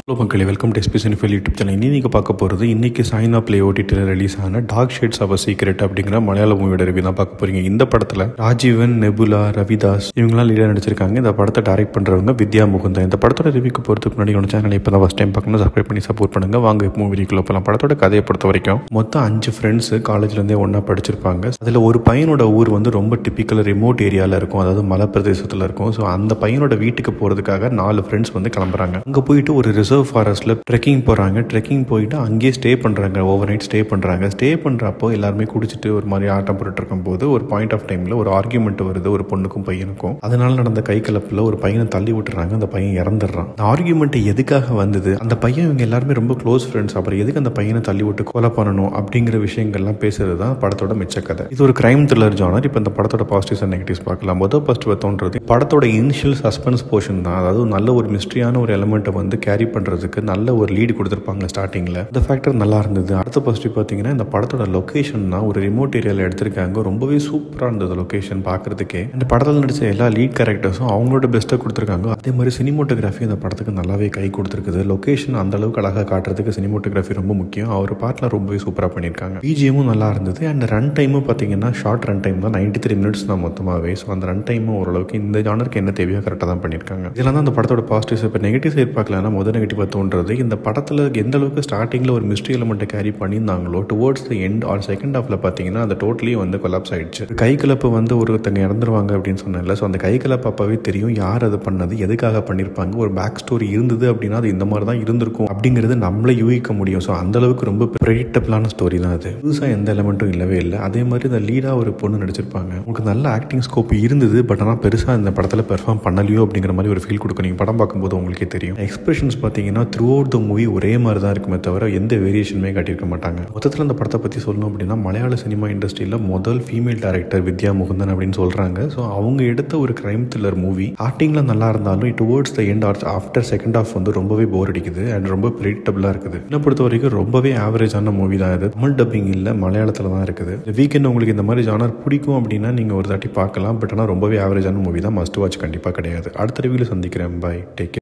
hello மக்களே welcome to SP cinephile YouTube channel இனி நீங்கள் பார்க்க போகிறது இன்னைக்கு சாய்னா பிளே ஓடிடியில் ரிலீஸ் ஆன டார்க் ஷேட்ஸ் ஆஃப் சீக்ரெட் அப்படிங்கிற மலையாள மூவியோட ரிவ்யூ தான் பார்க்க போறீங்க இந்த படத்தில் ராஜீவன் நெபுலா ரவிதாஸ் இவங்களாம் லீடர் நடிச்சிருக்காங்க இந்த படத்தை டைரக்ட் பண்ணுறவங்க வித்யா முகுந்தன் இந்த படத்தோட ரிவ்யூக்கு போகிறதுக்கு முன்னாடி உங்கள் சேனல் இப்போ தான் ஃபஸ்ட் டைம் பார்க்கணும் சப்ஸ்கிரைப் பண்ணி சப்போர்ட் பண்ணுங்க வாங்க மூவிக்குள்ள போகலாம் படத்தோட கதையை பொறுத்த வரைக்கும் மொத்தம் அஞ்சு ஃப்ரெண்ட்ஸ் காலேஜ்லேருந்தே ஒன்றா படிச்சிருப்பாங்க அதில் ஒரு பையனோட ஊர் வந்து ரொம்ப டிப்பிக்கல் ரிமோட் ஏரியாவில் இருக்கும் அதாவது மலை பிரதேசத்தில் இருக்கும் ஸோ அந்த பையனோட வீட்டுக்கு போகிறதுக்காக நாலு ஃப்ரெண்ட்ஸ் வந்து கிளம்புறாங்க அங்கே போயிட்டு ஒரு ரிசர்வ் ஃபாரஸ்ட்டில் ட்ரெக்கிங் போகிறாங்க ட்ரெக்கிங் போயிட்டு அங்கேயே ஸ்டே பண்ணுறாங்க ஓவர் நைட் ஸ்டே பண்ணுறாங்க ஸ்டே பண்ணுறப்போ எல்லாருமே குடிச்சிட்டு ஒரு மாதிரி ஆட்டம் போட்டுட்டு இருக்கும்போது ஒரு பாயிண்ட் ஆஃப் டைமில் ஒரு ஆர்கியூமெண்ட் வருது ஒரு பொண்ணுக்கும் பையனுக்கும் அதனால நடந்த கை கலப்பில் ஒரு பையனை தள்ளி விட்டுறாங்க அந்த பையன் இறந்துடுறான் அந்த ஆர்கியூமெண்ட் எதுக்காக வந்தது அந்த பையன் இவங்க எல்லாருமே ரொம்ப க்ளோஸ் ஃப்ரெண்ட்ஸ் அப்புறம் எதுக்கு அந்த பையனை தள்ளி விட்டு கொலை பண்ணணும் அப்படிங்கிற விஷயங்கள்லாம் பேசுறது தான் படத்தோட மிச்ச கதை இது ஒரு கிரைம் த்ரில்லர் ஜானர் இப்போ இந்த படத்தோட பாசிட்டிவ்ஸ் அண்ட் நெகட்டிவ்ஸ் பார்க்கலாம் முதல் ஃபர்ஸ்ட் தோன்றது படத்தோட இனிஷியல் சஸ்பென்ஸ் போர்ஷன் தான் அதாவது நல்ல ஒரு மிஸ்ட்ரியான ஒரு எலமெண்ட்டை வந்து கேரி பண்ணுறதுக்கு நல்ல ஒரு லீடு கொடுத்துருப்பாங்க ஸ்டார்டிங்கில் இந்த ஃபேக்டர் நல்லா இருந்தது அடுத்த ஃபர்ஸ்ட் பார்த்தீங்கன்னா இந்த படத்தோட லொக்கேஷன் தான் ஒரு ரிமோட் ஏரியாவில் எடுத்திருக்காங்க ரொம்பவே சூப்பராக இருந்தது லொக்கேஷன் பார்க்கறதுக்கே இந்த படத்தில் நடிச்ச எல்லா லீட் கேரக்டர்ஸும் அவங்களோட பெஸ்ட்டாக கொடுத்துருக்காங்க அதே மாதிரி சினிமோட்டோகிராஃபி இந்த படத்துக்கு நல்லாவே கை கொடுத்துருக்குது லொக்கேஷன் அந்த அளவுக்கு அழகாக காட்டுறதுக்கு சினிமோட்டோகிராஃபி ரொம்ப முக்கியம் அவர் பாட்டில் ரொம்பவே சூப்பராக பண்ணியிருக்காங்க பிஜிஎமும் நல்லா இருந்தது அண்ட் ரன் டைமும் பார்த்தீங்கன்னா ஷார்ட் ரன் டைம் தான் நைன்டி த்ரீ மினிட்ஸ் தான் மொத்தமாகவே ஸோ அந்த ரன் டைமும் ஓரளவுக்கு இந்த ஜானருக்கு என்ன தேவையோ கரெக்டாக தான் பண்ணியிருக்காங்க இதெல்லாம் தான் அந்த படத்தோட பாசிட்டிவ்ஸ் இப்போ நெகட்டிவ் சைட் பார்க்கலன்னா முதல் நெகட்டிவாக தோன்றது இந்த படத்தில் எந்த அளவுக்கு ஸ்டார்டிங்கில் ஒரு மிஸ்ட்ரி எலமெண்ட்டை கேரி பண்ணியிருந்தாங்களோ towards the end or second ஹாஃபில் பார்த்தீங்கன்னா அந்த டோட்டலி வந்து கொலாப்ஸ் ஆயிடுச்சு கை கலப்பு வந்து ஒருத்தங்க இறந்துருவாங்க அப்படின்னு சொன்னேன்ல ஸோ அந்த கை கலப்பு அப்பவே தெரியும் யார் அது பண்ணது எதுக்காக பண்ணியிருப்பாங்க ஒரு பேக் ஸ்டோரி இருந்தது அப்படின்னா அது இந்த மாதிரி தான் இருந்திருக்கும் அப்படிங்கிறது நம்மளே யூகிக்க முடியும் ஸோ அந்த அளவுக்கு ரொம்ப ப்ரெடிக்டபிளான ஸ்டோரி தான் அது புதுசாக எந்த எலமெண்ட்டும் இல்லவே இல்லை அதே மாதிரி இந்த லீடாக ஒரு பொண்ணு நடிச்சிருப்பாங்க உங்களுக்கு நல்ல ஆக்டிங் ஸ்கோப் இருந்தது பட் ஆனால் பெருசாக இந்த படத்தில் பெர்ஃபார்ம் பண்ணலையோ அப்படிங்கிற மாதிரி ஒரு ஃபீல் கொடுக்கும் நீங்கள் படம் பார்க்கும்போது உங்களுக்கே தெரியும் எக்ஸ்பிரஷன்ஸ் பார்த்தீங்கன்னா த்ரூ அவுட் த மூவி ஒரே மாதிரி தான் இருக்குமே தவிர எந்த வேரியேஷனுமே காட்டியிருக்க மாட்டாங்க மொத்தத்தில் அந்த படத்தை பற்றி சொல்லணும் அப்படின்னா மலையாள சினிமா இண்டஸ்ட்ரியில் முதல் ஃபீமேல் டேரக்டர் வித்யா முகுந்தன் அப்படின்னு சொல்கிறாங்க ஸோ அவங்க எடுத்த ஒரு கிரைம் த்ரில்லர் மூவி ஸ்டார்டிங்கில் நல்லா இருந்தாலும் towards the end or after second half வந்து ரொம்பவே போர் அடிக்குது அண்ட் ரொம்ப ப்ரெடிக்டபிளாக இருக்குது என்னை பொறுத்த வரைக்கும் ரொம்பவே ஆவரேஜான மூவி தான் இது தமிழ் டப்பிங் இல்லை மலையாளத்தில் தான் இருக்குது இந்த வீக்கெண்ட் உங்களுக்கு இந்த மாதிரி ஜானர் பிடிக்கும் அப்படின்னா நீங்கள் ஒரு தாட்டி பார்க்கலாம் பட் ஆனால் ரொம்பவே ஆவரேஜான மூவி தான் மஸ்ட் வாட்ச் கண்டிப்பாக கிடையாது அடுத்த ரிவியூவில் சந்திக்கிறேன் பாய் டேக்